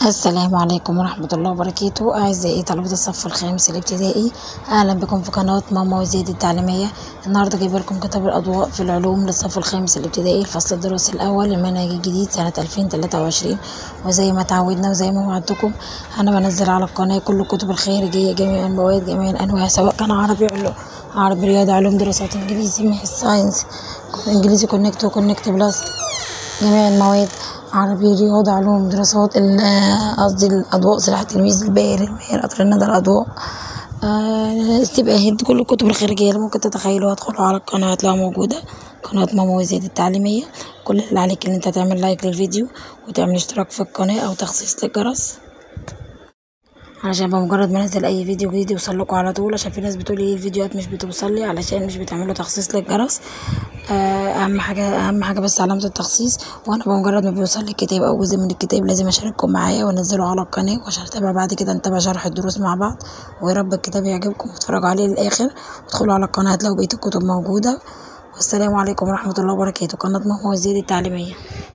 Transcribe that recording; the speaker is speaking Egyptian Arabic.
السلام عليكم ورحمة الله وبركاته أعزائي طلبة الصف الخامس الابتدائي أهلا بكم في قناة ماما وزيد التعليمية النهاردة جايبة لكم كتاب الأضواء في العلوم للصف الخامس الابتدائي الفصل الدراسي الأول للمنهج الجديد سنة 2023 وزي ما تعودنا وزي ما وعدتكم أنا بنزل على القناة كل الكتب الخارجية جميع المواد جميع الأنواع سواء كان عربي علوم عربي رياضة علوم دراسات إنجليزي ماث ساينس إنجليزي كونكت وكونكت بلس جميع المواد عربي رياضة علوم دراسات قصدي الأضواء سلاح التلميذ الباهر الماهر قطر الندى الأضواء آه استباهات كل الكتب الخارجية اللي ممكن تتخيلوها ادخلوا على القناة هتلاقوها موجودة قناة ماما وزيد التعليمية كل اللي عليك ان انت تعمل لايك للفيديو وتعمل اشتراك في القناة او تخصيص للجرس علشان بمجرد ما انزل اي فيديو جديد يوصلكوا على طول عشان في ناس بتقول لي الفيديوهات مش بتوصل لي علشان مش بتعملوا تخصيص للجرس اهم حاجه اهم حاجه بس علامه التخصيص وانا بمجرد ما بيوصل لي الكتاب او جزء من الكتاب لازم اشارككم معايا وانزله على القناه وعشان نتابع بعد كده نتابع شرح الدروس مع بعض ويا رب الكتاب يعجبكم وتتفرجوا عليه للاخر وادخلوا على القناه هتلاقوا بقيه الكتب موجوده والسلام عليكم ورحمه الله وبركاته قناه ماما وزيد التعليميه